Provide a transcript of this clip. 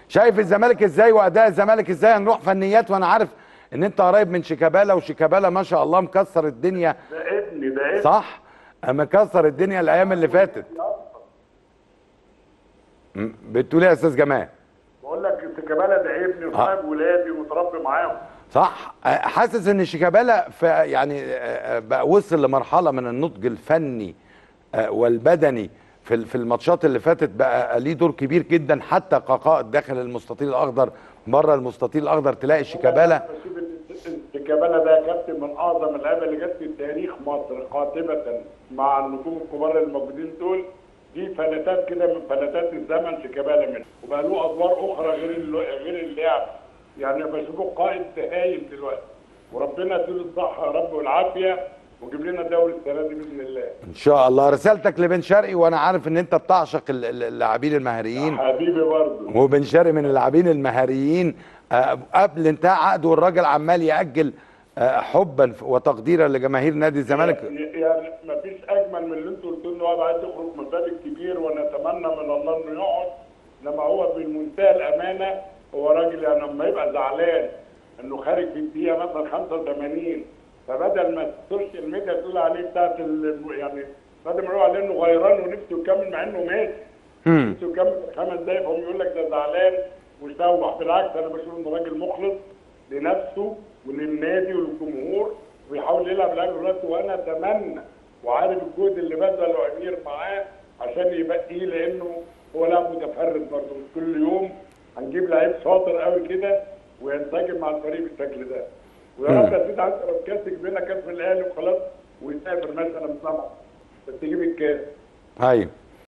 شايف الزمالك ازاي واداء الزمالك ازاي هنروح فنيات وانا عارف ان انت قريب من شيكابالا وشيكابالا ما شاء الله مكسر الدنيا ده ابني ده ابني صح مكسر الدنيا الايام اللي فاتت م- بتقول ايه يا استاذ جمال بقول لك شيكابالا ده ابني وصاحب ولادي ومتربي معاهم صح أه، حاسس ان شيكابالا في يعني أه، بقى وصل لمرحله من النضج الفني أه، والبدني في ال- في الماتشات اللي فاتت بقى ليه دور كبير جدا حتى كقائد داخل المستطيل الاخضر بره المستطيل الاخضر تلاقي شيكابالا بشوف إن شيكابالا ده كابتن من اعظم اللعيبه اللي جت في تاريخ مصر قاطبه مع النجوم الكبار الموجودين دول دي فلتات كده من فلتات الزمن شيكابالا منه وبقى له ادوار اخرى غير الل- غير اللعب يعني بشوفه قائد هايل دلوقتي وربنا يديله الصحه يا رب والعافيه ويجيب لنا الدوري السنه دي باذن الله ان شاء الله رسالتك لبن شرقي وانا عارف ان انت بتعشق ال- ال- اللاعبين المهاريين حبيبي برضه وبن شرقي من اللاعبين المهاريين آه، قبل انتهاء عقده والراجل عمال ياجل آه، حبا وتقديرا لجماهير نادي الزمالك يعني ما فيش اجمل من اللي انتوا قلتوا انه هو عايز يخرج من الباب الكبير ونتمنى من الله انه يقعد انما هو بمنتهى الامانه هو راجل يعني لما يبقى زعلان انه خارج في الدقيقه مثلا 85 فبدل ما السوشيال ميديا تقول عليه بتاعت ال- يعني بدل ما يقول عليه انه غيران ونفسه يكمل مع انه مات مم. نفسه يكمل خمس دقايق فهم يقول لك ده زعلان وشوح بالعكس انا بشوف انه راجل مخلص لنفسه وللنادي وللجمهور ويحاول يلعب لعب الرأس وانا اتمنى وعارف الجهد اللي بذله امير معاه عشان يبقيه لانه هو لاعب متفرد برضه مش كل يوم هنجيب لعيب شاطر قوي كده وينسجم مع الفريق بالشكل ده ويا رب يا سيدي حتى لو الكاس يجيب لنا كاس من الاهلي وخلاص ويسافر مثلا سمع بس تجيب الكاس ايوه